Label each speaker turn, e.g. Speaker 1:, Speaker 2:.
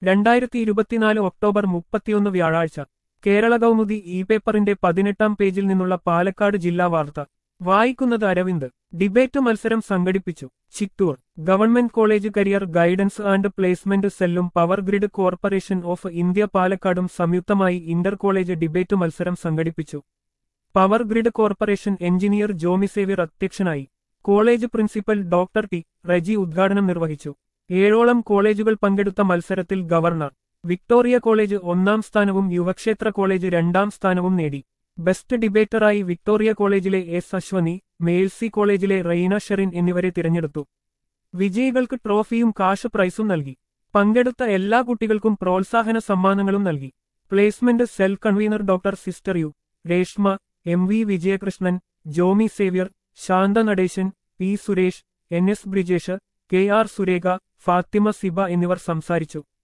Speaker 1: രണ്ടായിരത്തി ഇരുപത്തിനാല് ഒക്ടോബർ മുപ്പത്തിയൊന്ന് വ്യാഴാഴ്ച കേരള കൗമുദി ഇ പേപ്പറിന്റെ പതിനെട്ടാം പേജിൽ നിന്നുള്ള പാലക്കാട് ജില്ലാ വാർത്ത വായിക്കുന്നത് അരവിന്ദ് ഡിബേറ്റ് മത്സരം സംഘടിപ്പിച്ചു Chittur government college career guidance and placement സെല്ലും power grid corporation of India പാലക്കാടും സംയുക്തമായി ഇന്റർ കോളേജ് ഡിബേറ്റ് മത്സരം സംഘടിപ്പിച്ചു power grid corporation engineer Jomy Xavier അധ്യക്ഷനായി college principal doctor T Reji ഉദ്ഘാടനം നിർവഹിച്ചു ഏഴോളം കോളേജുകൾ പങ്കെടുത്ത മത്സരത്തിൽ ഗവർണർ വിക്ടോറിയ കോളേജ് ഒന്നാം സ്ഥാനവും യുവക്ഷേത്ര കോളേജ് രണ്ടാം സ്ഥാനവും നേടി ബെസ്റ്റ് ഡിബേറ്ററായി വിക്ടോറിയ കോളേജിലെ എസ് അശ്വനി മേൽസി കോളേജിലെ റെയ്ന ഷെറിൻ എന്നിവരെ തിരഞ്ഞെടുത്തു വിജയികൾക്ക് ട്രോഫിയും കാശ് പ്രൈസും നൽകി പങ്കെടുത്ത എല്ലാ കുട്ടികൾക്കും പ്രോത്സാഹന സമ്മാനങ്ങളും നൽകി placement cell convener doctor sister U Reshma M V Vijayakrishnan Jomy Xavier Shantha Nadesan P Suresh N S Brijesh K R Surekha Fathima Siba എന്നിവർ സംസാരിച്ചു